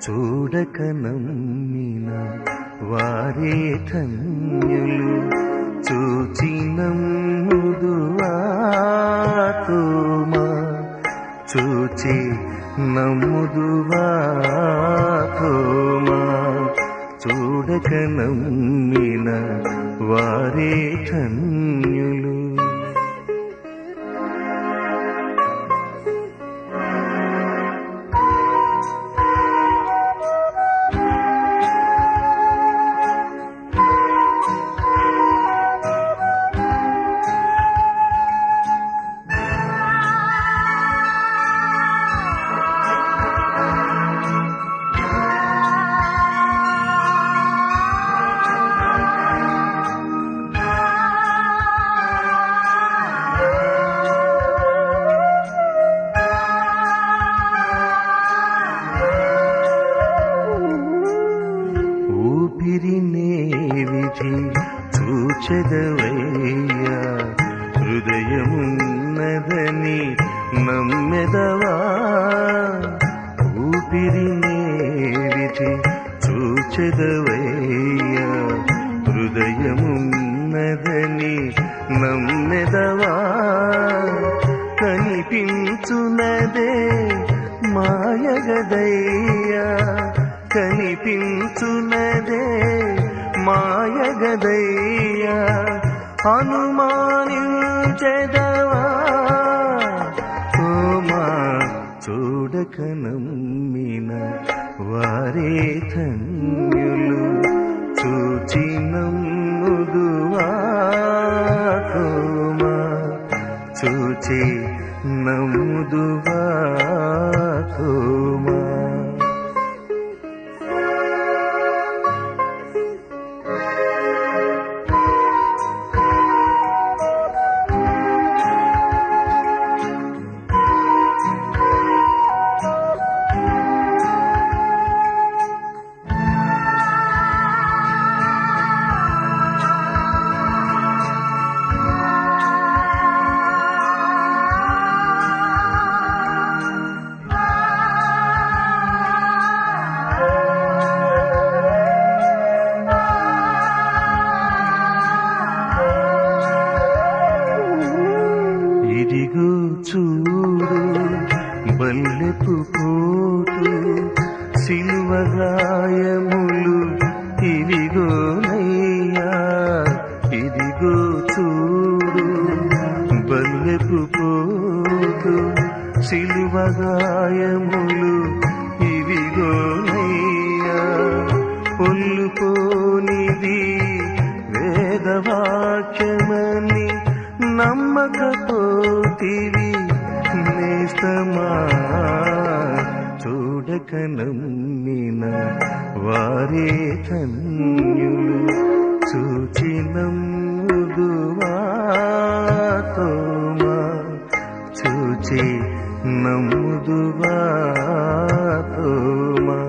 చూడక నమ్మిన వారే ధన్యులు చూచి నమ్ముదువాతుమా చూచి నమ్ముదువాతుమా చూడక నమ్మిన వారే ధన్యులు ఊపిరినే విధి చూచెదవయ్యా హృదయమున్నదని నమ్మెదవా ఊపిరినే విధి చూచెదవయ్యా హృదయమున్నదని నమ్మెదవా కనిపించునదే మాయగదయ్యా కనిపించునదే మాయగదయ్యా అనుమానించెదవా ఓమా చూడక నమ్మిన వారే ధన్యులు చూచి నమ్ముదువా కోమా చూచి నమ్ముదువా కోమా ఇదిగో చూడు బల్లెపు పోటు సిలువగాయములు ఇదిగోనయ్యా ఇదిగో చూడు బల్లెపు పోటు సిలువగాయములు ఇదిగోనయ్యా పొల్లు పోనిది వేదవాక్యమని నమ్మకపోతివి నేస్తమా చూడక నమ్మిన వారే ధన్యులు చూచి నమ్ముదువాతోమా చూచి నమ్ముదువాతోమా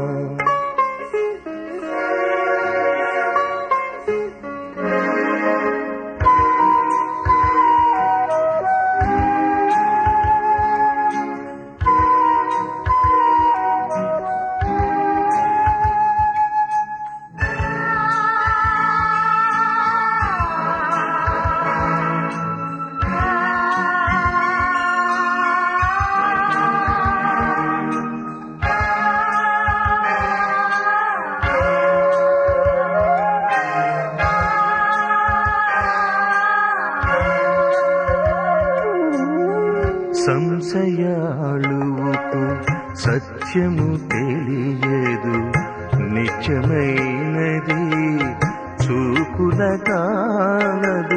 సంశయాళువుకు సత్యము తెలియదు నిత్యమైనది చూపుల కానదు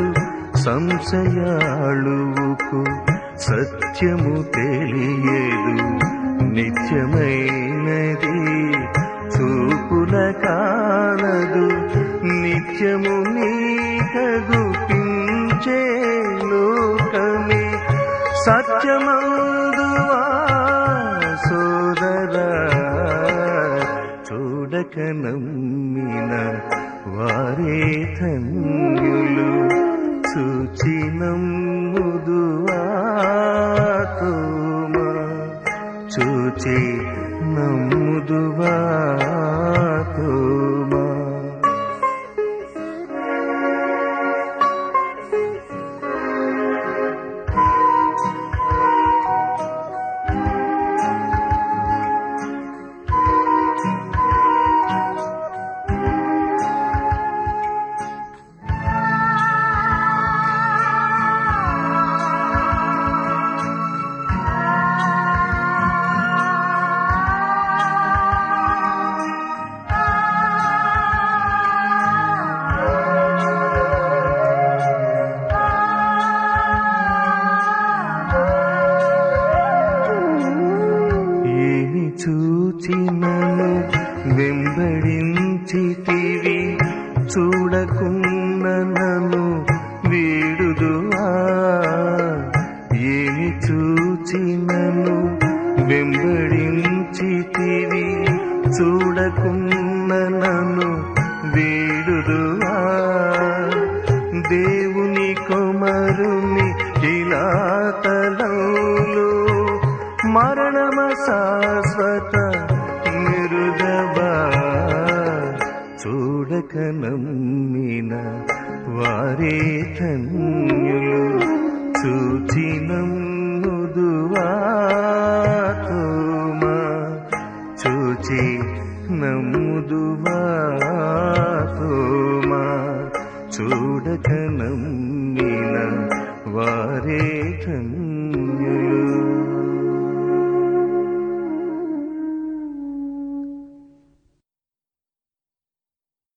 సంశయాళువుకు సత్యము తెలియదు నిత్యమైనది చూపుల కానదు నిత్యము నీకగుపించే లోకమే సత్యమందువా సోదరా చూడక నమ్మిన వారే ధన్యులు చూచి నమ్ముదువాతోమా చూచి నమ్ముదువా నన్ను వెంబడించితివి చూడకున్న నన్ను వీడుదువా ఏమి చూచినను వెంబడించితివి చూడకున్న నన్ను వీడుదువా దేవుని కుమరుని కిలాతలంలో మరణమ శాశ్వత నిరుదబా చూడక నమ్మిన వారే ధన్యులు చూచి నమ్ముదువా తోమా చూచి నమ్ముదువా తోమా చూడక నమ్మిన వారే ధన్యులు